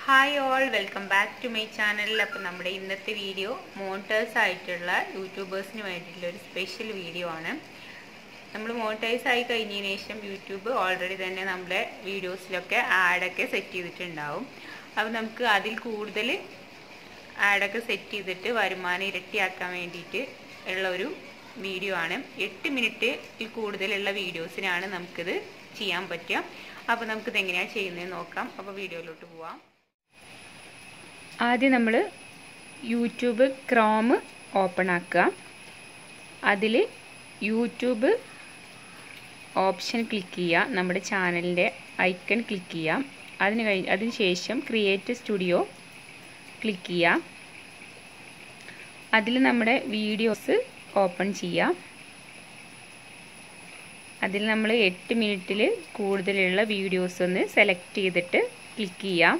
hi all welcome back to my channel അപ്പോൾ നമ്മുടെ ഇന്നത്തെ വീഡിയോ മോണിറ്റേഴ്സ് ആയിട്ടുള്ള യൂട്യൂബേഴ്സിന് വേണ്ടിയിട്ടുള്ള ഒരു സ്പെഷ്യൽ വീഡിയോ ആണ് നമ്മൾ മോണിറ്റൈസ് ആയി കഴിഞ്ഞതിന് ശേഷം യൂട്യൂബ് ഓൾറെഡി തന്നെ നമ്മുടെ വീഡിയോസിലൊക്കെ ആഡൊക്കെ സെറ്റ് ചെയ്തിട്ടുണ്ടാവും അപ്പോൾ നമുക്ക് അതിൽ കൂടുതൽ ആഡൊക്കെ സെറ്റ് ചെയ്തിട്ട് വരുമാനം ഇരട്ടിയാക്കാൻ വേണ്ടിയിട്ട് ഉള്ള ഒരു വീഡിയോ ആണ് എട്ട് മിനിറ്റിൽ കൂടുതലുള്ള വീഡിയോസിനാണ് നമുക്കിത് ചെയ്യാൻ പറ്റുക അപ്പോൾ നമുക്കിത് എങ്ങനെയാണ് ചെയ്യുന്നത് നോക്കാം അപ്പോൾ വീഡിയോയിലോട്ട് പോവാം ആദ്യം നമ്മൾ യൂട്യൂബ് ക്രോം ഓപ്പൺ ആക്കുക അതിൽ യൂട്യൂബ് ഓപ്ഷൻ ക്ലിക്ക് ചെയ്യുക നമ്മുടെ ചാനലിൻ്റെ ഐക്കൺ ക്ലിക്ക് ചെയ്യാം അതിന് കഴി അതിന് ശേഷം ക്രിയേറ്റ് സ്റ്റുഡിയോ ക്ലിക്ക് ചെയ്യുക അതിൽ നമ്മുടെ വീഡിയോസ് ഓപ്പൺ ചെയ്യുക അതിൽ നമ്മൾ എട്ട് മിനിറ്റിൽ കൂടുതലുള്ള വീഡിയോസ് ഒന്ന് സെലക്ട് ചെയ്തിട്ട് ക്ലിക്ക് ചെയ്യാം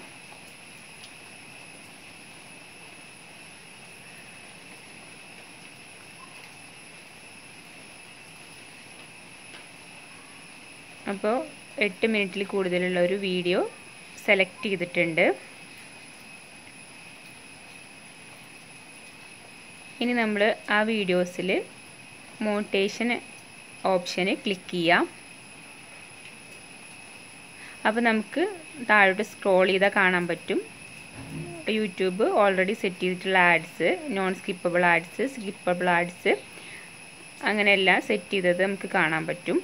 അപ്പോൾ എട്ട് മിനിറ്റിൽ കൂടുതലുള്ള ഒരു വീഡിയോ സെലക്ട് ചെയ്തിട്ടുണ്ട് ഇനി നമ്മൾ ആ വീഡിയോസിൽ മോട്ടേഷൻ ഓപ്ഷന് ക്ലിക്ക് ചെയ്യാം അപ്പോൾ നമുക്ക് താഴോട്ട് സ്ക്രോൾ ചെയ്താൽ കാണാൻ പറ്റും യൂട്യൂബ് ഓൾറെഡി സെറ്റ് ചെയ്തിട്ടുള്ള ads non skippable ads skippable ads അങ്ങനെയെല്ലാം സെറ്റ് ചെയ്തത് നമുക്ക് കാണാൻ പറ്റും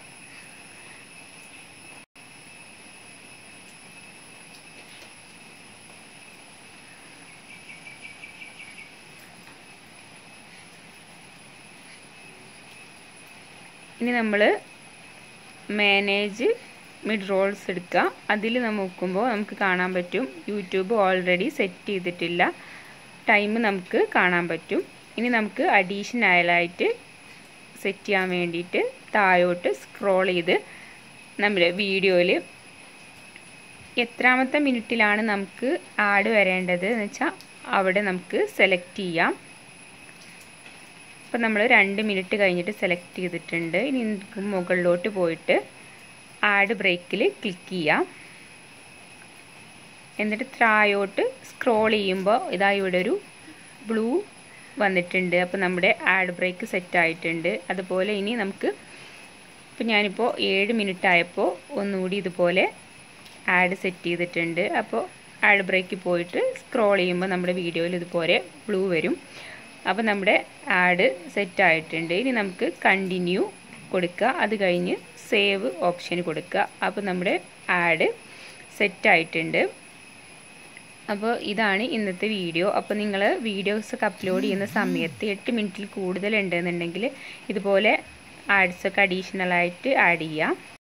ഇനി നമ്മൾ മാനേജ് മിഡ് റോൾസ് എടുക്കുക അതിൽ നോക്കുമ്പോൾ നമുക്ക് കാണാൻ പറ്റും യൂട്യൂബ് ഓൾറെഡി സെറ്റ് ചെയ്തിട്ടില്ല ടൈം നമുക്ക് കാണാൻ പറ്റും ഇനി നമുക്ക് അഡീഷണലായിട്ട് സെറ്റ് ചെയ്യാൻ വേണ്ടിയിട്ട് താഴോട്ട് സ്ക്രോൾ ചെയ്ത് നമ്മുടെ വീഡിയോയിൽ എത്രാമത്തെ മിനിറ്റിലാണ് നമുക്ക് ആഡ് വരേണ്ടത് എന്ന് വെച്ചാൽ അവിടെ നമുക്ക് സെലക്ട് ചെയ്യാം അപ്പോൾ നമ്മൾ രണ്ട് മിനിറ്റ് കഴിഞ്ഞിട്ട് സെലക്ട് ചെയ്തിട്ടുണ്ട് ഇനി മുകളിലോട്ട് പോയിട്ട് ആഡ് ബ്രേക്കിൽ ക്ലിക്ക് ചെയ്യാം എന്നിട്ട് താഴോട്ട് സ്ക്രോൾ ചെയ്യുമ്പോൾ ഇതാ ഇവിടെ ഒരു ബ്ലൂ വന്നിട്ടുണ്ട് അപ്പോൾ നമ്മുടെ ആഡ് ബ്രേക്ക് സെറ്റ് ആയിട്ടുണ്ട് അതുപോലെ ഇനി നമുക്ക് ഇപ്പോൾ ഞാനിപ്പോൾ ഏഴ് മിനിറ്റ് ആയപ്പോൾ ഒന്നുകൂടി ഇതുപോലെ ആഡ് സെറ്റ് ചെയ്തിട്ടുണ്ട് അപ്പോൾ ആഡ് ബ്രേക്കിൽ പോയിട്ട് സ്ക്രോൾ ചെയ്യുമ്പോൾ നമ്മുടെ വീഡിയോയിൽ ഇതുപോലെ ബ്ലൂ വരും അപ്പോൾ നമ്മുടെ ആഡ് സെറ്റ് ആയിട്ടുണ്ട് ഇനി നമുക്ക് കണ്ടിന്യൂ കൊടുക്കുക അത് കഴിഞ്ഞ് സേവ് ഓപ്ഷൻ കൊടുക്കുക അപ്പോൾ നമ്മുടെ ആഡ് സെറ്റ് ആയിട്ടുണ്ട് അപ്പോൾ ഇതാണ് ഇന്നത്തെ വീഡിയോ അപ്പോൾ നിങ്ങൾ വീഡിയോസൊക്കെ അപ്ലോഡ് ചെയ്യുന്ന സമയത്ത് എട്ട് മിനിറ്റിൽ കൂടുതൽ ഉണ്ടെന്നുണ്ടെങ്കിൽ ഇതുപോലെ ആഡ്സൊക്കെ അഡീഷണലായിട്ട് ആഡ് ചെയ്യാം